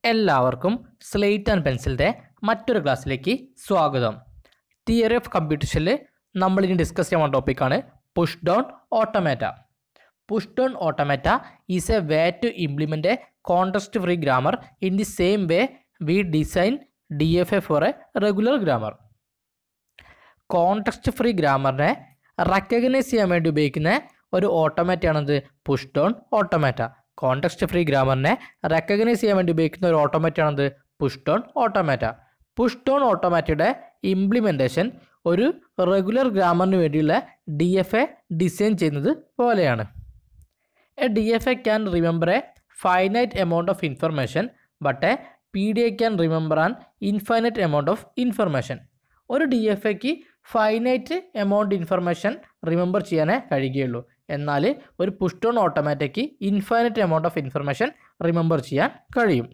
എല്ലാവർക്കും slate and പെൻസിലിൻ്റെ മറ്റൊരു ക്ലാസ്സിലേക്ക് സ്വാഗതം തിയറി ഓഫ് കമ്പ്യൂട്ടേഷനിൽ നമ്മൾ ഇനി ഡിസ്കസ് ചെയ്യാൻ പോകുന്ന ടോപ്പിക്കാണ് push down automata push down automata is a way to implement a context free grammar in the same way we design D F A for a regular grammar context free ഗ്രാമറിനെ recognise ചെയ്യാൻ വേണ്ടി ഉപയോഗിക്കുന്ന ഒരു ഓട്ടോമാറ്റാണെന്ത് push down automata context free ഗ്രാമറിനെ recognise ചെയ്യാൻ വേണ്ടി ഉപയോഗിക്കുന്ന ഒരു ഓട്ടോമാറ്റാണെന്ത് push down automata push down ഓട്ടോമാറ്റയുടെ ഇംപ്ലിമെൻറ്റേഷൻ ഒരു റെഗുലർ ഗ്രാമറിന് വേണ്ടിയുള്ള ഡി എഫ് എ ഡിസൈൻ ചെയ്യുന്നത് പോലെയാണ് A D F A can remember a finite amount of information but a P D A can remember an infinite amount of information ഒരു D F എക്ക് finite amount information remember ചെയ്യാനേ കഴിയുകയുള്ളൂ എന്നാൽ ഒരു push down ഓട്ടോമാറ്റിക്ക് infinite amount of information remember ചെയ്യാൻ കഴിയും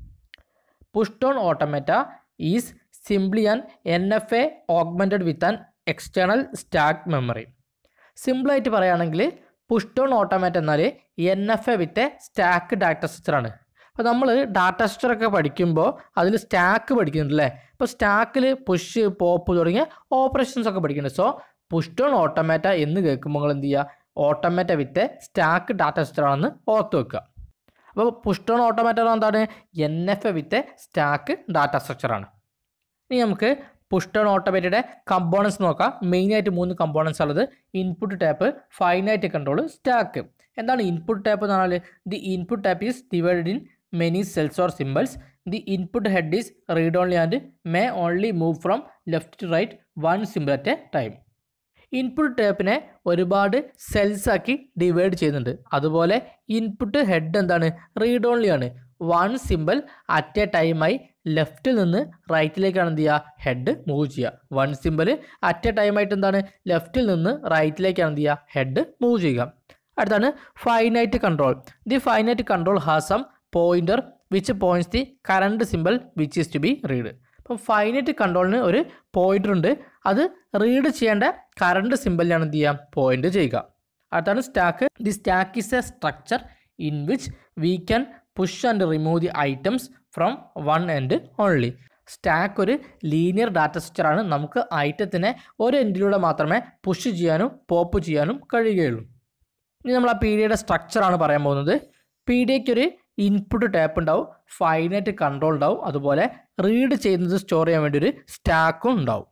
push down automata is simply an N F A augmented with an external stack memory സിമ്പിളായിട്ട് പറയുകയാണെങ്കിൽ പുഷ് ഡൗൺ ഓട്ടോമാറ്റ് എന്നാൽ N F A with stack data സ്ട്രക്ചറാണ് അപ്പോൾ നമ്മൾ data സ്ട്രക്ചറൊക്കെ പഠിക്കുമ്പോൾ അതിൽ സ്റ്റാക്ക് പഠിക്കുന്നുണ്ട് അല്ലേ ഇപ്പോൾ സ്റ്റാക്കിൽ പുഷ് പോപ്പ് തുടങ്ങിയ ഓപ്പറേഷൻസ് ഒക്കെ പഠിക്കുന്നുണ്ട് സോ പുഷ് ഡൗൺ ഓട്ടോമാറ്റ എന്ന് കേൾക്കുമ്പോൾ നിങ്ങൾ എന്ത് ചെയ്യുക ഓട്ടോമാറ്റ വിത്ത് സ്റ്റാക്ക് ഡാറ്റ സ്ട്രക്ചറാണെന്ന് ഓർത്ത് വെക്കുക അപ്പോൾ പുഷ് ഡൗൺ ഓട്ടോമാറ്റ എന്താണ് N F A with stack data സ്ട്രക്ചറാണ് ഇനി നമുക്ക് പുഷ് ഡൗൺ ഓട്ടോമാറ്റയുടെ കമ്പോണൻസ് നോക്കാം മെയിനായിട്ട് മൂന്ന് കമ്പോണൻസ് ഉള്ളത് input tape finite control stack എന്താണ് ഇൻപുട്ട് ടാപ്പ് എന്ന് പറഞ്ഞാൽ the input tape is divided in many cells or symbols the input head is read only and may only move from left to right one symbol at a time input ടാപ്പിനെ ഒരുപാട് cells ആക്കി divide ചെയ്യുന്നുണ്ട് അതുപോലെ input head എന്താണ് read only ആണ് one symbol at a ടൈമായി ലെഫ്റ്റിൽ നിന്ന് റൈറ്റിലേക്കാണ് എന്ത് ചെയ്യുക ഹെഡ് മൂവ് ചെയ്യുക വൺ സിമ്പിൾ അറ്റ് എ ടൈമായിട്ട് എന്താണ് ലെഫ്റ്റിൽ നിന്ന് റൈറ്റിലേക്കാണ് എന്ത് ചെയ്യുക ഹെഡ് മൂവ് ചെയ്യുക അടുത്താണ് finite control the finite control has some pointer which points the current symbol which is to be read അപ്പം ഫൈനൈറ്റ് കൺട്രോളിന് ഒരു പോയിന്റർ ഉണ്ട് അത് റീഡ് ചെയ്യേണ്ട കറണ്ട് സിമ്പിളിനാണ് എന്ത് ചെയ്യുക പോയിന്റ് ചെയ്യുക അടുത്താണ് stack the stack is a structure in which we can push and remove the items from one end only stack ഒരു ലീനിയർ ഡാറ്റ സ്ട്രക്ചറാണ് നമുക്ക് ഐറ്റത്തിനെ ഒരു എൻഡിലൂടെ മാത്രമേ പുഷ് ചെയ്യാനും പോപ്പ് ചെയ്യാനും കഴിയുകയുള്ളൂ ഇനി നമ്മൾ ആ പി ഡിയുടെ സ്ട്രക്ചറാണ് പറയാൻ പോകുന്നത് പി ഡിക്ക് ഒരു ഇൻപുട്ട് ടാപ്പ് ഉണ്ടാവും ഫൈനൈറ്റ് കൺട്രോൾ ഉണ്ടാവും അതുപോലെ റീഡ് ചെയ്യുന്നത് സ്റ്റോർ ചെയ്യാൻ വേണ്ടി ഒരു സ്റ്റാക്കും ഉണ്ടാവും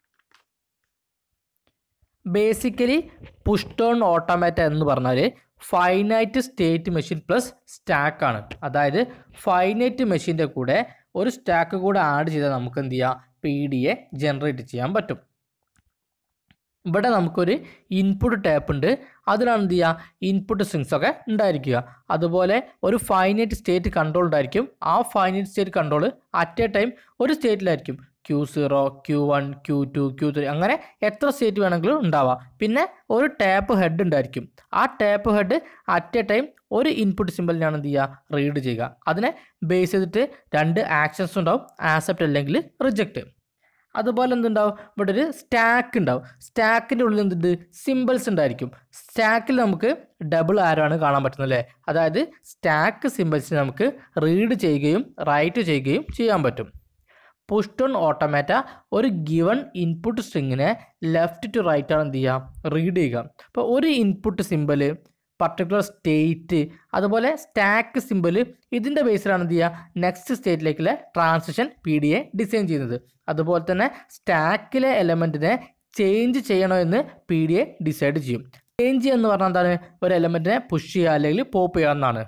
ബേസിക്കലി പുഷ് ഡൗൺ ഓട്ടോമാറ്റ എന്ന് പറഞ്ഞാൽ finite state machine plus stack ആണ് അതായത് ഫൈനൈറ്റ് മെഷീൻ്റെ കൂടെ ഒരു സ്റ്റാക്ക് കൂടെ ആഡ് ചെയ്താൽ നമുക്ക് എന്ത് ചെയ്യാം പി ഡി എ ജനറേറ്റ് ചെയ്യാൻ പറ്റും ഇവിടെ നമുക്കൊരു ഇൻപുട്ട് ടാപ്പ് ഉണ്ട് അതിലാണ് എന്ത് ചെയ്യുക ഇൻപുട്ട് സ്ട്രിങ്സ് ഒക്കെ ഉണ്ടായിരിക്കുക അതുപോലെ ഒരു ഫൈനൈറ്റ് സ്റ്റേറ്റ് കൺട്രോൾ ഉണ്ടായിരിക്കും ആ finite state control at a time ഒരു സ്റ്റേറ്റിലായിരിക്കും Q zero Q one Q two Q three അങ്ങനെ എത്ര സ്റ്റേറ്റ് വേണമെങ്കിലും ഉണ്ടാവാം പിന്നെ ഒരു ടാപ്പ് ഹെഡ് ഉണ്ടായിരിക്കും ആ tape head at a time ഒരു ഇൻപുട്ട് സിമ്പിളിനാണ് എന്ത് ചെയ്യുക റീഡ് ചെയ്യുക അതിനെ ബേസ് ചെയ്തിട്ട് രണ്ട് ആക്ഷൻസ് ഉണ്ടാവും ആക്സെപ്റ്റ് അല്ലെങ്കിൽ റിജക്റ്റ് അതുപോലെ എന്തുണ്ടാവും ഇവിടെ ഒരു സ്റ്റാക്ക് ഉണ്ടാവും സ്റ്റാക്കിൻ്റെ ഉള്ളിൽ എന്തുണ്ട് സിമ്പിൾസ് ഉണ്ടായിരിക്കും സ്റ്റാക്കിൽ നമുക്ക് ഡബിൾ ആരോ ആണ് കാണാൻ പറ്റുന്നത് അല്ലേ അതായത് സ്റ്റാക്ക് സിമ്പിൾസിനെ നമുക്ക് റീഡ് ചെയ്യുകയും റൈറ്റ് ചെയ്യുകയും ചെയ്യാൻ പറ്റും പുഷ് ഡൗൺ ഓട്ടോമാറ്റ ഒരു ഗിവൺ ഇൻപുട്ട് സ്ട്രിങ്ങിനെ ലെഫ്റ്റ് ടു റൈറ്റ് ആണ് എന്ത് ചെയ്യുക റീഡ് ചെയ്യുക അപ്പോൾ ഒരു ഇൻപുട്ട് സിമ്പിൾ പർട്ടിക്കുലർ സ്റ്റേറ്റ് അതുപോലെ സ്റ്റാക്ക് സിമ്പിൾ ഇതിൻ്റെ ബേസിലാണ് എന്ത് ചെയ്യുക നെക്സ്റ്റ് സ്റ്റേറ്റിലേക്കുള്ള transition P D A design ചെയ്യുന്നത് അതുപോലെ തന്നെ സ്റ്റാക്കിലെ എലമെൻറ്റിനെ ചേഞ്ച് ചെയ്യണോ എന്ന് പി ഡി എ ഡിസൈഡ് ചെയ്യും ചേഞ്ച് എന്ന് പറഞ്ഞാൽ എന്താണ് ഒരു എലമെൻറ്റിനെ പുഷ് ചെയ്യുക അല്ലെങ്കിൽ പോപ്പ് ചെയ്യുക എന്നാണ്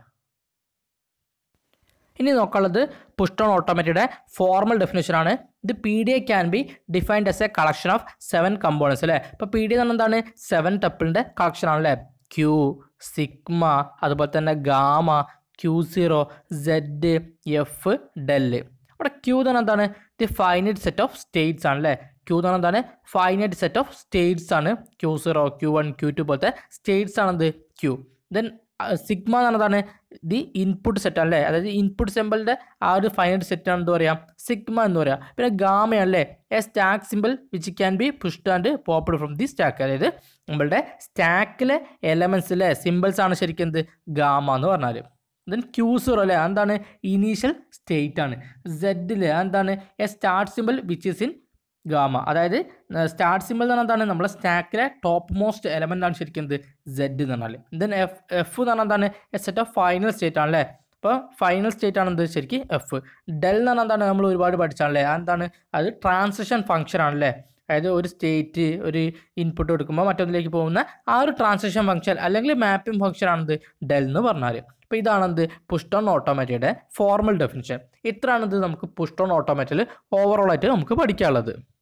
ഇനി നോക്കാനുള്ളത് പുഷ് ഡൗൺ ഓട്ടോമാറ്റിയുടെ ഫോർമൽ ഡെഫിനേഷനാണ് ഇത് P D A can be defined as a collection of seven components അല്ലേ ഇപ്പോൾ പി ഡി എന്ന് പറഞ്ഞാൽ എന്താണ് സെവൻ ടപ്പിളിൻ്റെ കളക്ഷൻ ആണല്ലേ ക്യൂ സിഗ്മ അതുപോലെ തന്നെ gamma Q zero Z F del അവിടെ ക്യൂ എന്ന് പറഞ്ഞാൽ എന്താണ് the finite set of states ആണ് അല്ലേ ക്യൂ എന്ന് പറഞ്ഞാൽ എന്താണ് ഫൈനൈറ്റ് സെറ്റ് ഓഫ് സ്റ്റേറ്റ്സ് ആണ് Q zero Q one Q to പോലത്തെ സ്റ്റേറ്റ്സ് ആണെന്ത് ക്യൂ ദെൻ സിഗ്മ എന്ന് പറഞ്ഞതാണ് ദി ഇൻപുട്ട് സെറ്റ് അല്ലേ അതായത് ഇൻപുട്ട് സിമ്പിളിൻ്റെ ആ ഒരു ഫൈനൈറ്റ് സെറ്റ് ആണ് എന്ത് പറയാം സിഗ്മ എന്ന് പറയാം പിന്നെ ഗാമയല്ലേ a stack symbol which can be pushed and popped from the stack അതായത് നമ്മളുടെ സ്റ്റാക്കിലെ എലമെൻസിലെ സിമ്പിൾസ് ആണ് ശരിക്കും എന്ത് ഗാമ എന്ന് പറഞ്ഞാൽ ദെൻ ക്യൂ സീറോ അല്ലേ എന്താണ് ഇനീഷ്യൽ സ്റ്റേറ്റ് ആണ് സെഡിൽ എന്താണ് a start symbol which is in gamma അതായത് സ്റ്റാർട്ട് സിമ്പിൾ എന്ന് പറഞ്ഞാൽ എന്താണ് നമ്മുടെ സ്റ്റാക്കിലെ ടോപ്പ് മോസ്റ്റ് എലമെൻ്റ് ആണ് ശരിക്കും എന്ത് സെഡ് എന്ന് പറഞ്ഞാൽ ദെൻ എഫ് എഫ് എന്ന് പറഞ്ഞാൽ എന്താണ് a set of final state ആണല്ലേ അപ്പോൾ ഫൈനൽ സ്റ്റേറ്റ് ആണ് എന്ത് ശരിക്കും എഫ് ഡെൽ എന്ന് പറഞ്ഞാൽ എന്താണ് നമ്മൾ ഒരുപാട് പഠിച്ചാണല്ലേ എന്താണ് അത് ട്രാൻസിഷൻ ഫംഗ്ഷൻ ആണല്ലേ അതായത് ഒരു സ്റ്റേറ്റ് ഒരു ഇൻപുട്ട് കൊടുക്കുമ്പോൾ മറ്റൊന്നിലേക്ക് പോകുന്ന ആ ഒരു ട്രാൻസിഷൻ ഫംഗ്ഷൻ അല്ലെങ്കിൽ മാപ്പിംഗ് ഫംഗ്ഷൻ ആണെന്ത് ഡെൽ എന്ന് പറഞ്ഞാൽ അപ്പോൾ ഇതാണെന്ത് പുഷ്ടോൺ ഓട്ടോമാറ്റയുടെ ഫോർമൽ ഡെഫിനിഷൻ ഇത്രയാണിത് നമുക്ക് പുഷ്ടോൺ ഓട്ടോമാറ്റിൽ ഓവറോൾ ആയിട്ട് നമുക്ക് പഠിക്കാനുള്ളത്